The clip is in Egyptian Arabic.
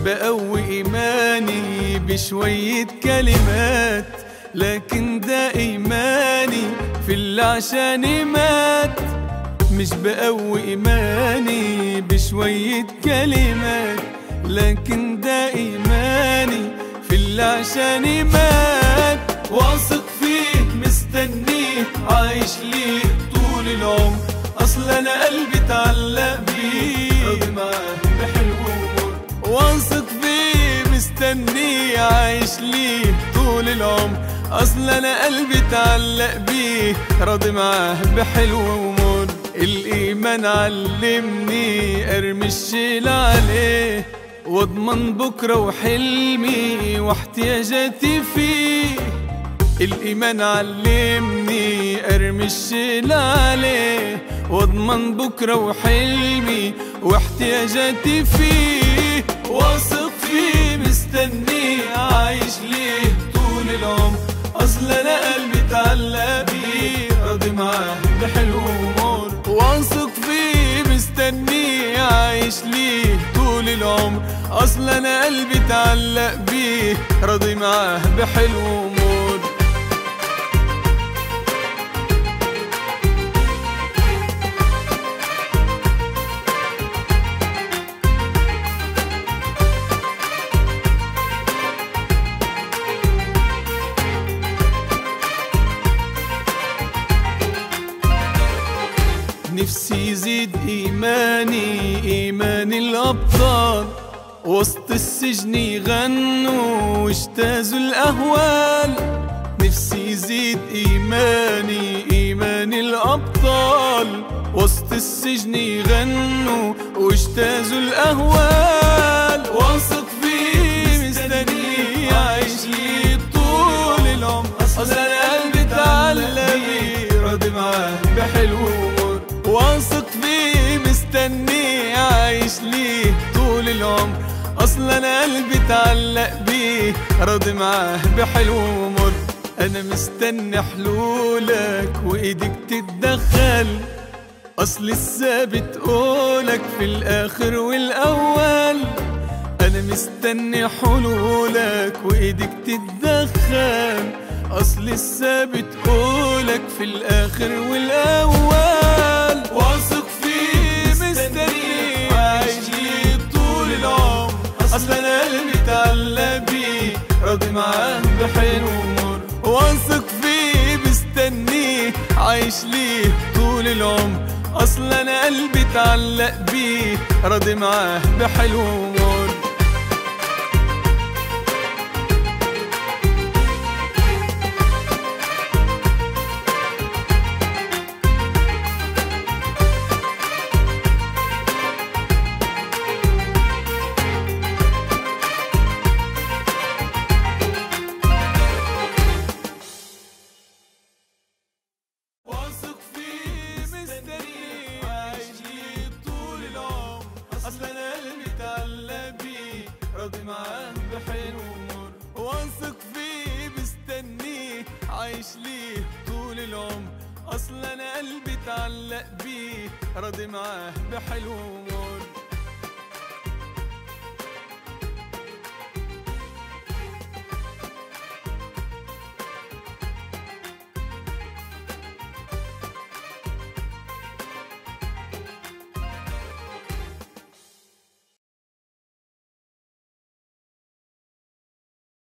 بقوي إيماني بشوية كلمات لكن ده إيماني في اللي عشاني مات مش بقوي إيماني بشوية كلمات لكن ده إيماني في اللي عشاني مات واثق فيك مستنيك عايش ليك طول العمر أصل أنا قلبي اتعلق بيك راضي معاه بحلو ومر واثق فيه مستنيه عايش ليه طول العمر اصل انا قلبي اتعلق بيه راضي معاه بحلو ومر الايمان علمني ارمي الشيل عليه واضمن بكره وحلمي واحتياجاتي فيه الإيمان علمني أرمي الشيل عليه واضمن بكرة وحلمي واحتياجاتي فيه واثق فيه مستنيه عايش ليه طول العمر أصل أنا قلبي اتعلق بيه راضي معاه بحلو ومر واثق فيه مستنيه عايش ليه طول العمر أصل أنا قلبي اتعلق بيه راضي معاه بحلو ومر نفسي يزيد إيماني إيمان الأبطال وسط السجن يغنوا واجتازوا الأهوال نفسي يزيد إيماني إيمان الأبطال وسط السجن يغنوا واجتازوا الأهوال واثق فيه مستنيه عايش ليه طول العمر أصل أنا قلبي اتعلق بيه راضي معاه بحلو ومر واثق فيه مستنيه عايش ليه طول العمر اصل انا قلبي اتعلق بيه راضي معاه بحلو ومر انا مستني حلولك وايدك تتدخل اصل الثابت قولك في الاخر والاول انا مستني حلولك وايدك تتدخل اصل الثابت قولك في الاخر والاول واثق فيه مستني عايش ليه طول العمر اصل انا قلبي اتعلق بيه راضي معاه بحلو ومر واثق فيه مستنيه عايش ليه طول العمر اصل انا قلبي اتعلق بيه راضي معاه بحلو ومر واثق فيه مستنيه عايش ليه طول العمر اصل انا قلبي اتعلق بيه راضي معاه بحلو ومر واثق فيه مستنيه عايش ليه طول العمر اصل انا قلبي اتعلق بيه راضي معاه بحلو ومر